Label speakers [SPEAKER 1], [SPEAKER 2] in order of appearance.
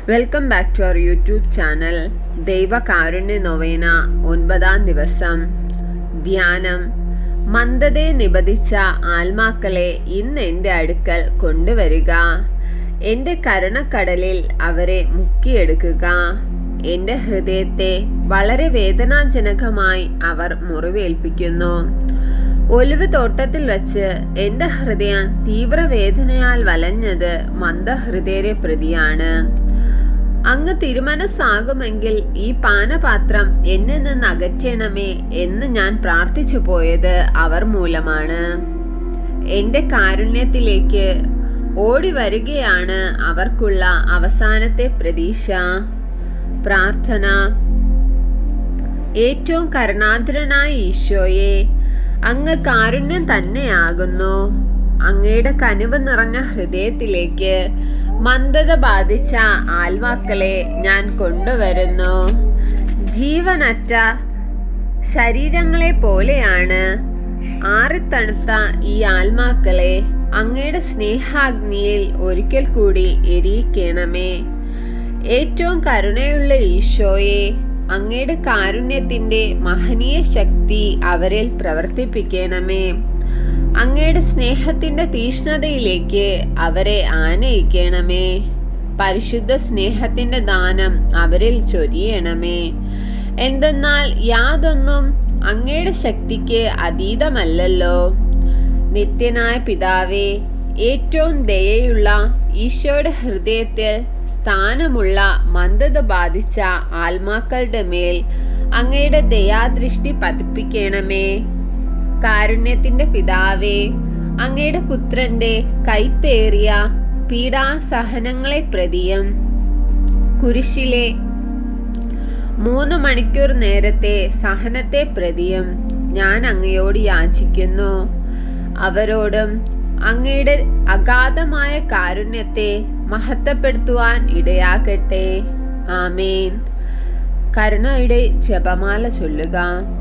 [SPEAKER 1] welcome back to our YouTube channel ദൈവകാരുണ്യ novena ഒൻപതാം ദിവസം ധ്യാനം മന്ദതയെ നിബദിച്ച ആത്മാക്കളെ ഇന്ന് എൻ്റെ അടുക്കൽ കൊണ്ടുവരിക എൻ്റെ കരുണക്കടലിൽ അവരെ മുക്കിയെടുക്കുക എൻ്റെ ഹൃദയത്തെ വളരെ വേദനാജനകമായി അവർ മുറിവേൽപ്പിക്കുന്നു ഒലിവ് തോട്ടത്തിൽ വച്ച് എൻ്റെ ഹൃദയം തീവ്രവേദനയാൽ വലഞ്ഞത് മന്ദഹൃദയരെ പ്രതിയാണ് അങ്ങ് തിരുമനസ്സാകുമെങ്കിൽ ഈ പാനപാത്രം എന്നിൽ നിന്ന് അകറ്റണമേ എന്ന് ഞാൻ പ്രാർത്ഥിച്ചു പോയത് അവർ മൂലമാണ് എൻ്റെ കാരുണ്യത്തിലേക്ക് ഓടി വരികയാണ് അവർക്കുള്ള അവസാനത്തെ പ്രതീക്ഷ പ്രാർത്ഥന ഏറ്റവും കരുണാധരനായ ഈശോയെ അങ്ങ് കാരുണ്യം തന്നെയാകുന്നു അങ്ങയുടെ കനിവ് നിറഞ്ഞ ഹൃദയത്തിലേക്ക് മന്ദത ബാധിച്ച ആത്മാക്കളെ ഞാൻ കൊണ്ടുവരുന്നു ജീവനറ്റ ശരീരങ്ങളെ പോലെയാണ് ആറിത്തണുത്ത ഈ ആത്മാക്കളെ അങ്ങയുടെ സ്നേഹാഗ്നിയിൽ ഒരിക്കൽ കൂടി എരിയിക്കണമേ ഏറ്റവും കരുണയുള്ള ഈശോയെ അങ്ങയുടെ കാരുണ്യത്തിന്റെ മഹനീയ ശക്തി അവരിൽ പ്രവർത്തിപ്പിക്കണമേ അങ്ങയുടെ സ്നേഹത്തിന്റെ തീഷ്ണതയിലേക്ക് അവരെ ആനയിക്കണമേ പരിശുദ്ധ സ്നേഹത്തിന്റെ ദാനം അവരിൽ ചൊരിയണമേ എന്തെന്നാൽ യാതൊന്നും അങ്ങയുടെ ശക്തിക്ക് അതീതമല്ലല്ലോ നിത്യനായ പിതാവേ ഏറ്റവും ദയയുള്ള ഈശോയുടെ ഹൃദയത്തിൽ സ്ഥാനമുള്ള മന്ദത ബാധിച്ച ആത്മാക്കളുടെ മേൽ അങ്ങയുടെ ദയാദൃഷ്ടി പതിപ്പിക്കണമേ കാരുണ്യത്തിന്റെ പിതാവേ അങ്ങയുടെ പുത്രന്റെ കൈപ്പേറിയ പീഡാസഹനങ്ങളെ പ്രതിയും കുരിശിലെ മൂന്ന് മണിക്കൂർ നേരത്തെ സഹനത്തെ പ്രതിയും ഞാൻ അങ്ങയോട് യാചിക്കുന്നു അവരോടും അങ്ങയുടെ അഗാധമായ കാരുണ്യത്തെ മഹത്വപ്പെടുത്തുവാൻ ഇടയാകട്ടെ ആമേൻ കരുണയുടെ ജപമാല ചൊല്ലുക